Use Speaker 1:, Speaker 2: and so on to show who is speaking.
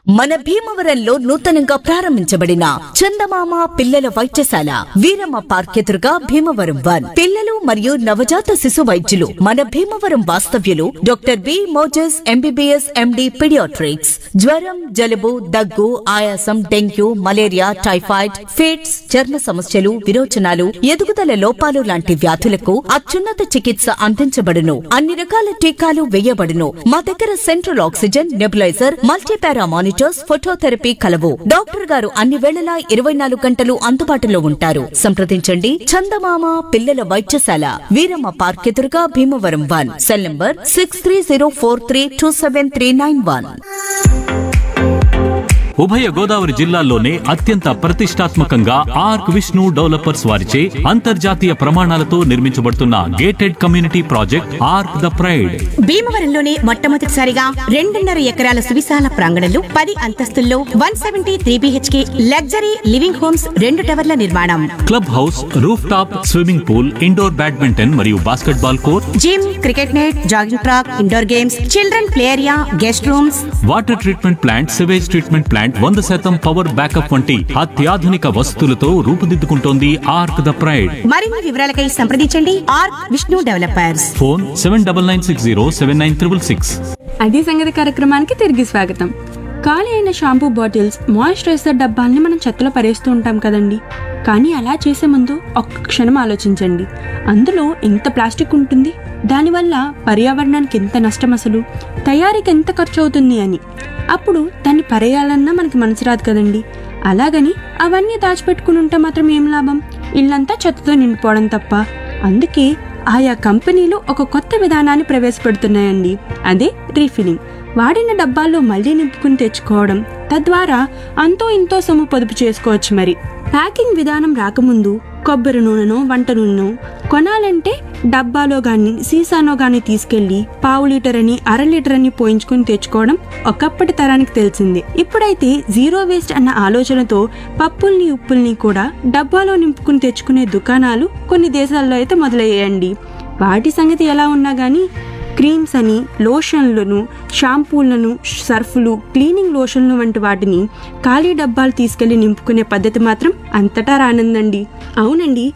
Speaker 1: మన భీమవరంలో నూతనంగా ప్రారంభించబడిన చందమామ పిల్లల వైద్యశాల వీరమ్మ పార్క్ ఎదురుగా భీమవరం వన్ పిల్లలు మరియు నవజాత శిశు వైద్యులు మన భీమవరం వాస్తవ్యులు doctor B Moses MBBS MD paediatrics జ్వరం జలుబు దగ్గు ఆయాసం డెంగ్యూ మలేరియా టైఫాయిడ్ ఫిట్స్ చర్మ సమస్యలు విరోచనాలు ఎదుగుదల లోపాలు లాంటి వ్యాధులకు అత్యున్నత చికిత్స అందించబడును అన్ని రకాల టీకాలు వేయబడును మా దగ్గర central oxygen nebuliser multipara monitors phototherapy కలవు డాక్టర్ గారు అన్ని వేళలా ఇరవై నాలుగు గంటలు అందుబాటులో ఉంటారు సంప్రదించండి చందమామ పిల్లల వైద్యశాల వీరమ్మ పార్క్ ఎదురుగా Bhimavaram one cell number six three zero four three two seven three nine one
Speaker 2: ఉభయ గోదావరి జిల్లాల్లోనే అత్యంత ప్రతిష్టాత్మకంగా ఆర్క్ విష్ణు డెవలపర్స్ వారిచే అంతర్జాతీయ ప్రమాణాలతో నిర్మించబడుతున్న gated community project arc the pride
Speaker 3: భీమవరంలోనే మొట్టమొదటిసారిగా రెండున్నర ఎకరాల సువిశాల ప్రాంగణంలో పది అంతస్తుల్లో one seventy three BHK luxury living homes రెండు టవర్ల నిర్మాణం
Speaker 2: club house roof top swimming pool indoor badminton మరియు basketball court
Speaker 3: gym cricket net jogging track indoor games children play area guest rooms
Speaker 2: water treatment plant sewage treatment plant వంద శాతం power backup వంటి అత్యాధునిక వసతులతో రూపుదిద్దుకుంటోంది arc the pride
Speaker 3: మరిన్ని వివరాలకై సంప్రదించండి R Vishnu developers
Speaker 2: phone seven double nine six zero seven nine triple six
Speaker 4: అది సంగతి కార్యక్రమానికి తిరిగి స్వాగతం ఖాళీ అయిన షాంపూ బాటిల్స్ మాయిశ్చరైజర్ డబ్బాల్ని మనం చెత్తలో పరేస్తూ ఉంటాం కదండి కానీ అలా చేసే ముందు ఒక్క క్షణం ఆలోచించండి అందులో ఎంత ప్లాస్టిక్ ఉంటుంది దానివల్ల పర్యావరణానికి ఎంత నష్టం అసలు తయారీకి ఎంత ఖర్చు అవుతుంది అని అప్పుడు దాన్ని పరేయాలన్నా మనకి మనసు రాదు కదండి అలాగని అవన్నీ దాచిపెట్టుకుని ఉంటే మాత్రం ఏం లాభం ఇల్లంతా చెత్తతో నిండిపోవడం తప్ప అందుకే ఆయా కంపెనీలు ఒక కొత్త విధానాన్ని ప్రవేశపెడుతున్నాయండి అదే రీఫిలింగ్ వాడిన డబ్బాల్లో మళ్ళీ నింపుకుని తెచ్చుకోవడం తద్వారా అంతో ఇంతో సొమ్ము పొదుపు చేసుకోవచ్చు మరి ప్యాకింగ్ విధానం రాకముందు కొబ్బరి నూనెనో వంట నూనెనో కొనాలంటే డబ్బాలో గాని సీసానో గాని తీసుకెళ్లి పావు లీటర్ అని అర లీటర్ అని పోయించుకుని తెచ్చుకోవడం ఒకప్పటి తరానికి తెలిసిందే ఇప్పుడైతే జీరో వేస్ట్ అన్న ఆలోచనతో పప్పుల్ని ఉప్పుల్ని కూడా డబ్బాలో నింపుకుని తెచ్చుకునే దుకాణాలు కొన్ని దేశాల్లో అయితే మొదలయ్యాయండి వాటి సంగతి ఎలా ఉన్నా గానీ క్రీమ్స్ అని లోషన్లను షాంపూలను సర్ఫులు క్లీనింగ్ లోషన్లు వంటి వాటిని ఖాళీ డబ్బాలు తీసుకెళ్లి నింపుకునే పద్ధతి మాత్రం అంతటా రానుందండి అవునండి